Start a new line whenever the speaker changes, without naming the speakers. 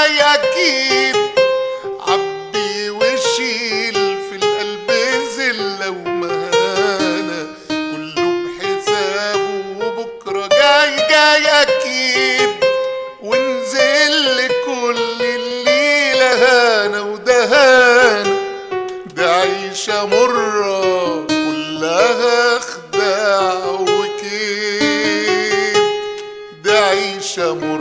جاي اكيد عبي وشيل في القلب زلة ومهانة كله بحسابه وبكرة جاي جاي اكيد ونزل كل الليلة هانا ودهانا ده عيشة مرة كلها خداع وكيد ده عيشة مرة